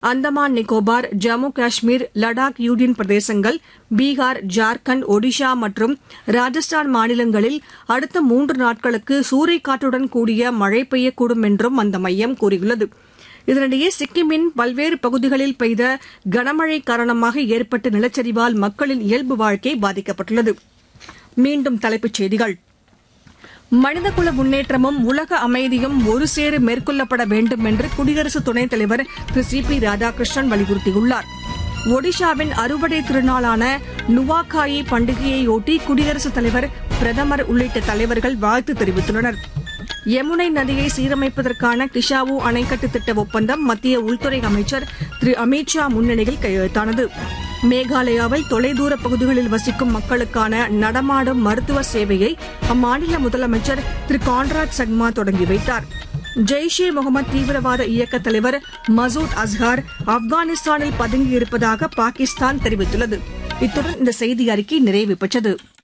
Andaman Nicobar Jammu Kashmir Ladakh union பிரதேசங்கள் பீகார் ஜார்க்கண்ட் ஒடிஷா மற்றும் ராஜஸ்தான் மாநிலங்களில் அடுத்த மூன்று நாட்களுக்கு சூறைக்காற்றுடன் கூடிய மழை பெய்யக்கூடும் என்றும் அந்த மையம் கூறியுள்ளது இதனிடையே சிக்கிமின் பல்வேறு பகுதிகளில் பெய்த கனமழை காரணமாக ஏற்பட்ட நிலச்சரிவால் மக்களின் இயல்பு வாழ்க்கை பாதிக்கப்பட்டுள்ளது மீண்டும் தலைப்புச் செய்திகள் மனிதகுல முன்னேற்றமும் உலக அமைதியும் ஒருசேர மேற்கொள்ளப்பட வேண்டும் என்று குடியரசு துணைத் தலைவர் திரு சி பி ராதாகிருஷ்ணன் வலியுறுத்தியுள்ளார் ஒடிஷாவின் அறுவடை திருநாளான நுவாகாயி பண்டிகையையொட்டி குடியரசுத் தலைவர் பிரதமர் உள்ளிட்ட தலைவர்கள் வாழ்த்து தெரிவித்துள்ளனர் யமுனை நதியை சீரமைப்பதற்கான கிஷாவு அணைக்கட்டு திட்ட ஒப்பந்தம் மத்திய உள்துறை அமைச்சர் திரு அமித் ஷா முன்னிலையில் கையெழுத்தானது மேகாலயாவில் தொலைதூர பகுதிகளில் வசிக்கும் மக்களுக்கான நடமாடும் மருத்துவ சேவையை அம்மாநில முதலமைச்சர் திரு கான்ராட் சங்மா தொடங்கி வைத்தார் ஜெய்ஷே முகமது தீவிரவாத இயக்க தலைவர் மசூத் அஸ்ஹார் ஆப்கானிஸ்தானில் பதுங்கியிருப்பதாக பாகிஸ்தான் தெரிவித்துள்ளது இத்துடன் இந்த செய்தி அறிக்கை நிறைவு பெற்றது